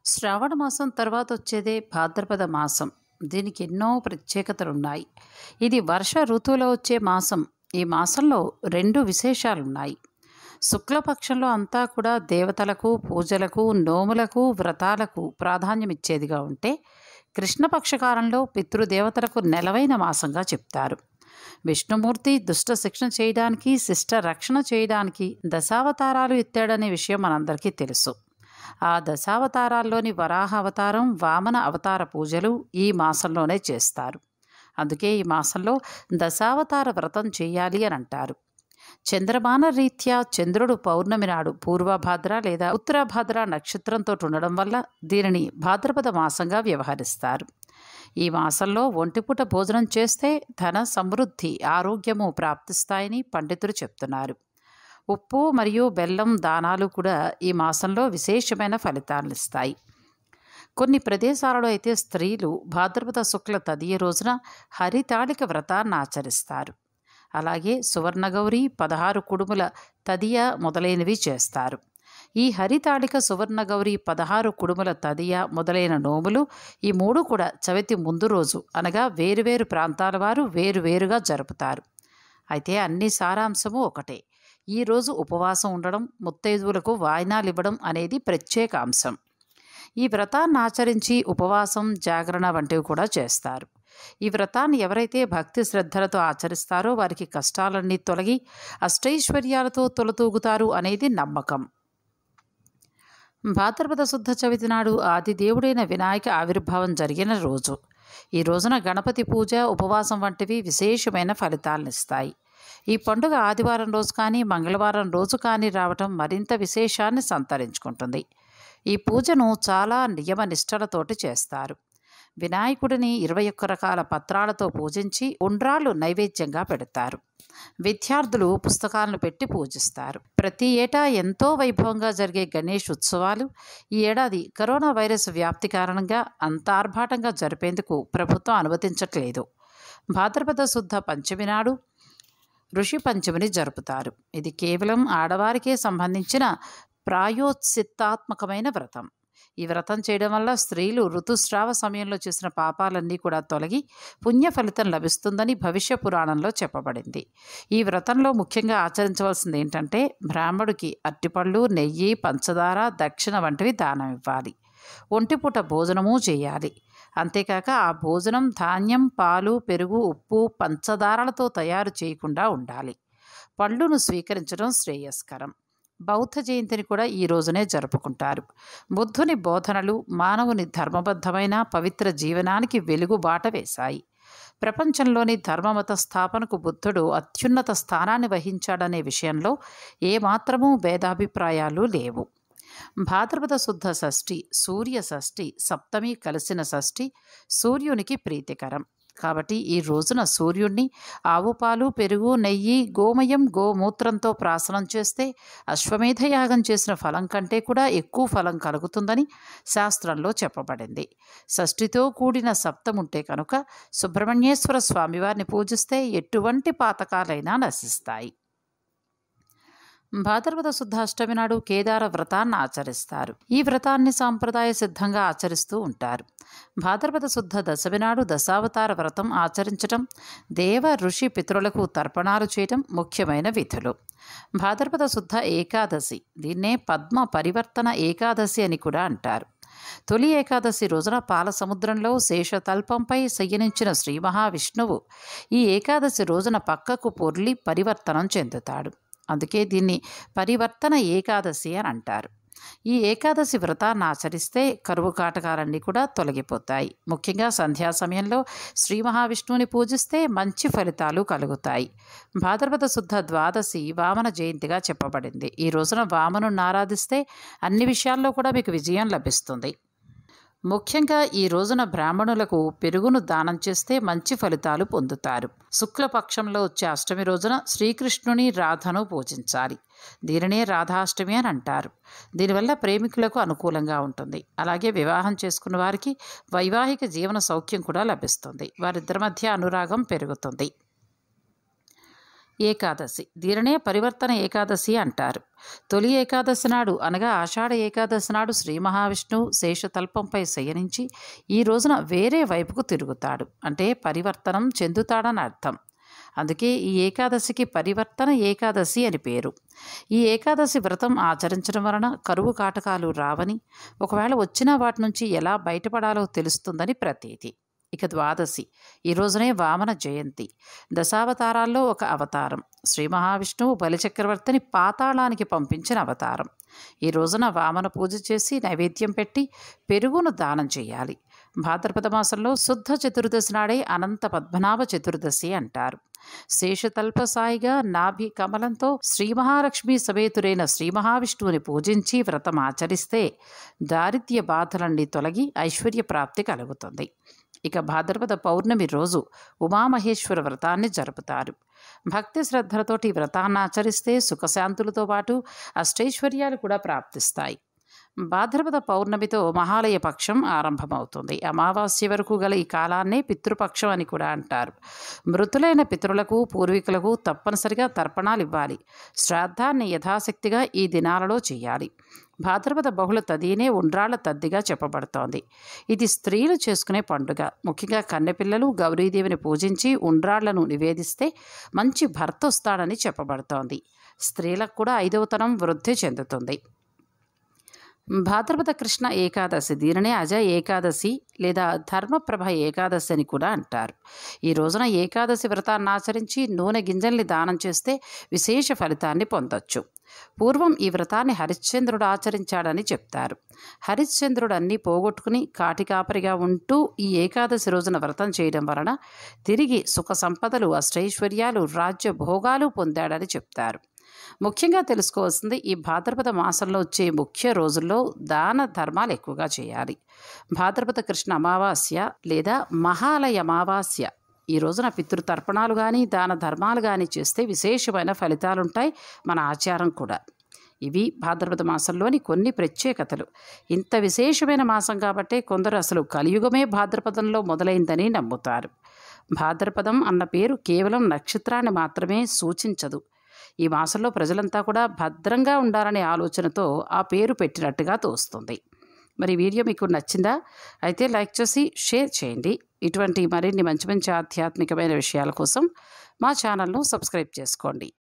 శ్రావణ మాసం తర్వాత వచ్చేదే భాద్రపద మాసం దీనికి ఎన్నో ప్రత్యేకతలున్నాయి ఇది వర్ష ఋతువులో వచ్చే మాసం ఈ మాసంలో రెండు విశేషాలున్నాయి శుక్లపక్షంలో అంతా కూడా దేవతలకు పూజలకు నోములకు వ్రతాలకు ప్రాధాన్యమిచ్చేదిగా ఉంటే కృష్ణపక్షకాలంలో పితృదేవతలకు నెలవైన మాసంగా చెప్తారు విష్ణుమూర్తి దుష్ట శిక్షణ చేయడానికి శిష్ట రక్షణ చేయడానికి దశావతారాలు ఎత్తాడనే విషయం మనందరికీ తెలుసు ఆ దశావతారాల్లోని వరాహ అవతారం వామన అవతార పూజలు ఈ మాసంలోనే చేస్తారు అందుకే ఈ మాసంలో దశావతార వ్రతం చేయాలి అని అంటారు చంద్రమాన రీత్యా చంద్రుడు పౌర్ణమి నాడు పూర్వభాద్ర లేదా ఉత్తరభాద్ర నక్షత్రంతో ఉండడం వల్ల దీనిని భాద్రపద మాసంగా వ్యవహరిస్తారు ఈ మాసంలో ఒంటిపూట భోజనం చేస్తే ధన సమృద్ధి ఆరోగ్యము ప్రాప్తిస్తాయని పండితులు చెప్తున్నారు ఉప్పు మరియు బెల్లం దానాలు కూడా ఈ మాసంలో విశేషమైన ఫలితాలను ఇస్తాయి కొన్ని ప్రదేశాలలో అయితే స్త్రీలు భాద్రపద శుక్ల తదియ రోజున హరితాళిక వ్రతాన్ని ఆచరిస్తారు అలాగే సువర్ణగౌరి పదహారు కుడుముల తదియ మొదలైనవి చేస్తారు ఈ హరితాళిక సువర్ణగౌరి పదహారు కుడుముల తదియ మొదలైన నోములు ఈ మూడు కూడా చవితి ముందు రోజు అనగా వేరువేరు ప్రాంతాల వారు వేరువేరుగా జరుపుతారు అయితే అన్ని సారాంశము ఒకటే ఈరోజు ఉపవాసం ఉండడం ముత్తైదువులకు వాయినాలు ఇవ్వడం అనేది ప్రత్యేక అంశం ఈ వ్రతాన్ని ఆచరించి ఉపవాసం జాగరణ వంటివి కూడా చేస్తారు ఈ వ్రతాన్ని ఎవరైతే భక్తి శ్రద్ధలతో ఆచరిస్తారో వారికి కష్టాలన్నీ తొలగి అష్టైశ్వర్యాలతో తొలతూగుతారు అనేది నమ్మకం భాద్రపద శుద్ధ చవితి నాడు ఆది దేవుడైన వినాయక ఆవిర్భావం జరిగిన రోజు ఈ రోజున గణపతి పూజ ఉపవాసం వంటివి విశేషమైన ఫలితాలను ఇస్తాయి ఈ పండుగ ఆదివారం రోజు కానీ మంగళవారం రోజు కానీ రావటం మరింత విశేషాన్ని సంతరించుకుంటుంది ఈ పూజను చాలా నియమ నిష్టలతోటి చేస్తారు వినాయకుడిని ఇరవై ఒక్క రకాల పత్రాలతో పూజించి ఉండ్రాళ్ళు నైవేద్యంగా పెడతారు విద్యార్థులు పుస్తకాలను పెట్టి పూజిస్తారు ప్రతి ఏటా ఎంతో వైభవంగా జరిగే గణేష్ ఉత్సవాలు ఈ ఏడాది కరోనా వైరస్ వ్యాప్తి కారణంగా అంత ఆర్భాటంగా జరిపేందుకు ప్రభుత్వం అనుమతించట్లేదు భాద్రపద శుద్ధ పంచమి నాడు ఋషి పంచమిని జరుపుతారు ఇది కేవలం ఆడవారికే సంబంధించిన ప్రాయోత్సిత్తాత్మకమైన వ్రతం ఈ వ్రతం చేయడం వల్ల స్త్రీలు ఋతుస్రావ సమయంలో చేసిన పాపాలన్నీ కూడా తొలగి పుణ్య ఫలితం లభిస్తుందని భవిష్య పురాణంలో చెప్పబడింది ఈ వ్రతంలో ముఖ్యంగా ఆచరించవలసింది ఏంటంటే బ్రాహ్మడికి అట్టిపళ్ళు నెయ్యి పంచదార దక్షిణ వంటివి దానం ఇవ్వాలి ఒంటిపూట భోజనము చేయాలి అంతేకాక ఆ భోజనం ధాన్యం పాలు పెరుగు ఉప్పు పంచదారలతో తయారు చేయకుండా ఉండాలి పళ్ళును స్వీకరించడం శ్రేయస్కరం బౌద్ధ జయంతిని కూడా ఈ రోజునే జరుపుకుంటారు బుద్ధుని బోధనలు మానవుని ధర్మబద్ధమైన పవిత్ర జీవనానికి వెలుగు బాట వేశాయి ప్రపంచంలోని ధర్మమత స్థాపనకు బుద్ధుడు అత్యున్నత స్థానాన్ని వహించాడనే విషయంలో ఏమాత్రమూ భేదాభిప్రాయాలు లేవు భాద్రపద శుద్ధ షష్ఠి సూర్య షష్ఠి సప్తమి కలిసిన షష్ఠి సూర్యునికి ప్రీతికరం కాబట్టి ఈ రోజున సూర్యుణ్ణి ఆవు పాలు పెరుగు నెయ్యి గోమయం గోమూత్రంతో ప్రాసనం చేస్తే అశ్వమేధ యాగం చేసిన ఫలం కంటే కూడా ఎక్కువ ఫలం కలుగుతుందని శాస్త్రంలో చెప్పబడింది షష్ఠితో కూడిన సప్తముంటే కనుక సుబ్రహ్మణ్యేశ్వర స్వామివారిని పూజిస్తే ఎటువంటి పాతకాలైనా నశిస్తాయి భాద్రపద శుద్ధాష్టమి నాడు కేదార వ్రతాన్ని ఆచరిస్తారు ఈ వ్రతాన్ని సాంప్రదాయ సిద్ధంగా ఆచరిస్తూ ఉంటారు భాద్రపద శుద్ధ దశమి నాడు దశావతార వ్రతం ఆచరించటం దేవ ఋషి పితరులకు తర్పణాలు చేయటం ముఖ్యమైన విధులు భాద్రపద శుద్ధ ఏకాదశి దీన్నే పద్మ పరివర్తన ఏకాదశి అని కూడా అంటారు తొలి ఏకాదశి రోజున పాల సముద్రంలో శేషతల్పంపై శయనించిన శ్రీ మహావిష్ణువు ఈ ఏకాదశి రోజున పక్కకు పొర్లి పరివర్తనం చెందుతాడు అందుకే దీన్ని పరివర్తన ఏకాదశి అని అంటారు ఈ ఏకాదశి వ్రతాన్ని ఆచరిస్తే కరువు కాటకాలన్నీ కూడా తొలగిపోతాయి ముఖ్యంగా సంధ్యా సమయంలో శ్రీ మహావిష్ణువుని పూజిస్తే మంచి ఫలితాలు కలుగుతాయి భాద్రపద శుద్ధ ద్వాదశి వామన జయంతిగా చెప్పబడింది ఈ రోజున వామను ఆరాధిస్తే అన్ని విషయాల్లో కూడా మీకు విజయం లభిస్తుంది ముఖ్యంగా ఈ రోజున బ్రాహ్మణులకు పెరుగును దానం చేస్తే మంచి ఫలితాలు పొందుతారు శుక్లపక్షంలో వచ్చే అష్టమి రోజున శ్రీకృష్ణుని రాధను పూజించాలి దీనినే రాధాష్టమి అని అంటారు దీనివల్ల ప్రేమికులకు అనుకూలంగా ఉంటుంది అలాగే వివాహం చేసుకున్న వారికి వైవాహిక జీవన సౌఖ్యం కూడా లభిస్తుంది వారిద్దరి మధ్య అనురాగం పెరుగుతుంది ఏకాదశి దీనినే పరివర్తన ఏకాదశి అంటారు తొలి ఏకాదశి నాడు అనగా ఆషాఢ ఏకాదశి నాడు శ్రీ మహావిష్ణువు శేషతల్పంపై శయనించి ఈ రోజున వేరే వైపుకు తిరుగుతాడు అంటే పరివర్తనం చెందుతాడని అర్థం అందుకే ఈ ఏకాదశికి పరివర్తన ఏకాదశి అని పేరు ఈ ఏకాదశి వ్రతం ఆచరించడం వలన కరువు కాటకాలు రావని ఒకవేళ వచ్చిన వాటి నుంచి ఎలా బయటపడాలో తెలుస్తుందని ప్రతీతి ఇక ద్వాదశి ఈ రోజునే వామన జయంతి దశావతారాల్లో ఒక అవతారం శ్రీ మహావిష్ణువు బలిచక్రవర్తిని పాతాళానికి పంపించిన అవతారం ఈ రోజున వామన పూజ చేసి నైవేద్యం పెట్టి పెరుగును దానం చేయాలి భాద్రపద మాసంలో శుద్ధ చతుర్దశి నాడే అనంత పద్మనాభ చతుర్దశి అంటారు శేషతల్ప సాయిగా నాభి కమలంతో శ్రీ మహాలక్ష్మి సమేతురైన శ్రీ మహావిష్ణువుని పూజించి వ్రతం ఆచరిస్తే దారిద్ర్య బాధలన్నీ తొలగి ఐశ్వర్య ప్రాప్తి కలుగుతుంది ఇక భాద్రపద పౌర్ణమి రోజు ఉమామహేశ్వర వ్రతాన్ని జరుపుతారు భక్తి శ్రద్ధలతోటి ఈ వ్రతాన్ని ఆచరిస్తే సుఖశాంతులతో పాటు అష్టైశ్వర్యాలు కూడా ప్రాప్తిస్తాయి భాద్రపద పౌర్ణమితో మహాలయ పక్షం ఆరంభమవుతుంది అమావాస్య వరకు గల ఈ కాలాన్నే పితృపక్షం అని కూడా అంటారు మృతులైన పితరులకు పూర్వీకులకు తప్పనిసరిగా తర్పణాలు ఇవ్వాలి శ్రాద్ధాన్ని యథాశక్తిగా ఈ దినాలలో చేయాలి భాద్రపద బహుళ తదీనే ఉండ్రాళ్ల తద్దిగా చెప్పబడుతోంది ఇది స్త్రీలు చేసుకునే పండుగ ముఖ్యంగా కన్నెపిల్లలు గౌరీదేవిని పూజించి ఉండ్రాళ్లను నివేదిస్తే మంచి భర్త వస్తాడని చెప్పబడుతోంది స్త్రీలకు కూడా ఐదవ తనం వృద్ధి చెందుతుంది భాద్రపద కృష్ణ ఏకాదశి దీనినే అజ ఏకాదశి లేదా ధర్మప్రభ ఏకాదశి అని కూడా అంటారు ఈ రోజున ఏకాదశి వ్రతాన్ని ఆచరించి నూనె గింజల్ని దానం చేస్తే విశేష ఫలితాన్ని పొందొచ్చు పూర్వం ఈ వ్రతాన్ని హరిశ్చంద్రుడు ఆచరించాడని చెప్తారు హరిశ్చంద్రుడు అన్నీ పోగొట్టుకుని కాటికాపరిగా ఉంటూ ఈ ఏకాదశి రోజున వ్రతం చేయడం వలన తిరిగి సుఖ సంపదలు అష్టైశ్వర్యాలు రాజ్య భోగాలు పొందాడని చెప్తారు ముఖ్యంగా తెలుసుకోవాల్సింది ఈ భాద్రపద మాసంలో వచ్చే ముఖ్య రోజుల్లో దాన ధర్మాలు ఎక్కువగా చేయాలి భాద్రపద కృష్ణ అమావాస్య లేదా మహాలయ అమావాస్య ఈ రోజున పితృతర్పణాలు కానీ దాన ధర్మాలు కానీ చేస్తే విశేషమైన ఫలితాలుంటాయి మన ఆచారం కూడా ఇవి భాద్రపద మాసంలోని కొన్ని ప్రత్యేకతలు ఇంత విశేషమైన మాసం కాబట్టే కొందరు అసలు కలియుగమే భాద్రపదంలో మొదలైందని నమ్ముతారు భాద్రపదం అన్న పేరు కేవలం నక్షత్రాన్ని మాత్రమే సూచించదు ఈ మాసంలో ప్రజలంతా కూడా భద్రంగా ఉండాలనే ఆలోచనతో ఆ పేరు పెట్టినట్టుగా తోస్తుంది మరి వీడియో మీకు నచ్చిందా అయితే లైక్ చేసి షేర్ చేయండి ఇటువంటి మరిన్ని మంచి మంచి ఆధ్యాత్మికమైన విషయాల కోసం మా ఛానల్ను సబ్స్క్రైబ్ చేసుకోండి